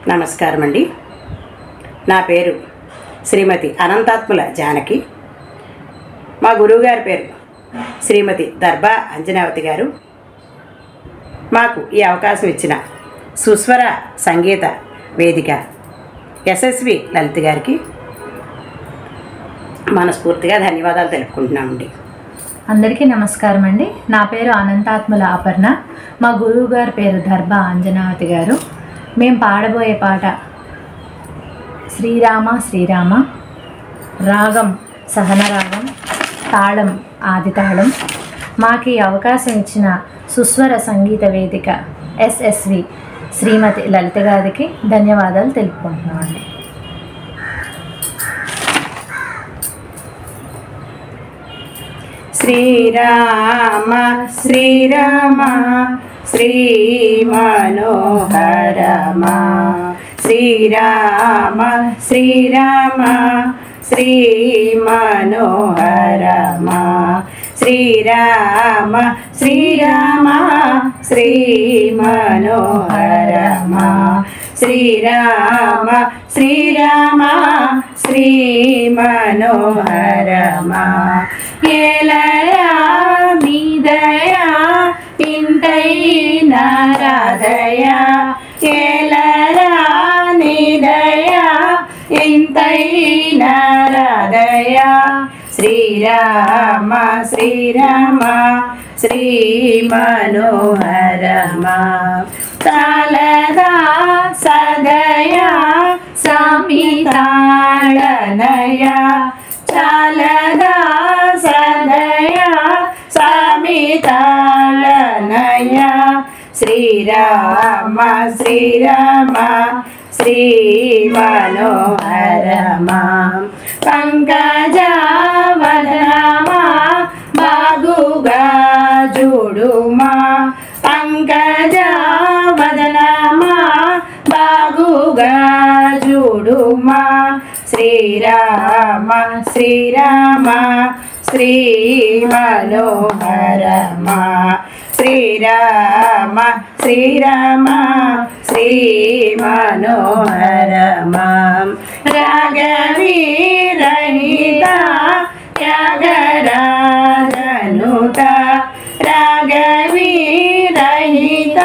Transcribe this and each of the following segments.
నమస్కారం అండి నా పేరు శ్రీమతి అనంతాత్ముల జానకి మా గురువుగారి పేరు శ్రీమతి దర్బా అంజనావతి గారు మాకు ఈ అవకాశం ఇచ్చిన సుస్వర సంగీత వేదిక ఎస్ఎస్వి లలిత్ గారికి మనస్ఫూర్తిగా ధన్యవాదాలు తెలుపుకుంటున్నామండి అందరికీ నమస్కారం అండి నా పేరు అనంతాత్మల అపర్ణ మా గురువు గారి పేరు దర్భ అంజనావతి గారు మేము పాడబోయే పాట శ్రీరామ శ్రీరామ రాగం సహన రాగం తాళం ఆది తాళం మాకు ఈ అవకాశం ఇచ్చిన సుస్వర సంగీత వేదిక ఎస్ఎస్వి శ్రీమతి లలిత గారికి ధన్యవాదాలు తెలుపుకుంటున్నామండి శ్రీరామ శ్రీరామ శ్రీ మనోహరమ శ్రీరామ శ్రీరామ శ్రీ మనోహరమ శ్రీరామ శ్రీరామ శ్రీ మనోహరమ శ్రీరామ శ్రీరామ శ్రీ మనోహరమ ఏలయా నీదయా ఇంటై నారాధయా ఏలరా నీదయా ఇంతై నారాధయా శ్రీరామ శ్రీరామ శ్రీ మనోహరమ తాళదా సదయా సమితాళనయా చాలదా సదయా సమితాళనయా శ్రీరామ శ్రీరామ శ్రీ మనోహరమ పంకజవదనమా బాగుగా జోడుమా పంకజవదనమా బాగుగా జోడుమా శ్రీరామ శ్రీరామ శ్రీ మనోహరమ శ్రీరామ శ్రీరామ శ్రీ మనోహరమ రాగవీరహిత త్యాగరాజనుత రాగవీరహిత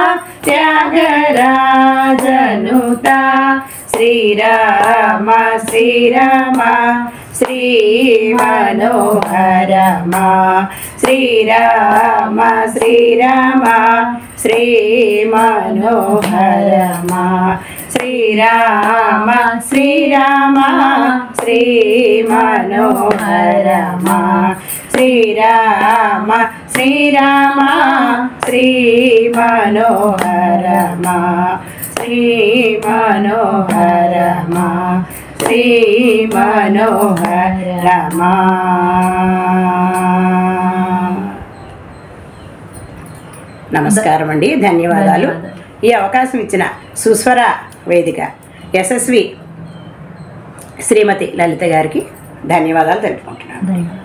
త్యాగరాజనుత శ్రీరామ శ్రీరామ శ్రీ మనోహరమ శ్రీరామ శ్రీరామ శ్రీ మనోహరమ శ్రీరామ శ్రీరామ శ్రీ మనోహరమ శ్రీరామ శ్రీరామ శ్రీ మనోహరమ శ్రీ మనోహరమ శ్రీ మనోహరమ నమస్కారం అండి ధన్యవాదాలు ధన్యవాదాలు. ఈ అవకాశం ఇచ్చిన సుస్వర వేదిక యశస్వి శ్రీమతి లలిత గారికి ధన్యవాదాలు తెలుపుకుంటున్నాను ధన్యవాదాలు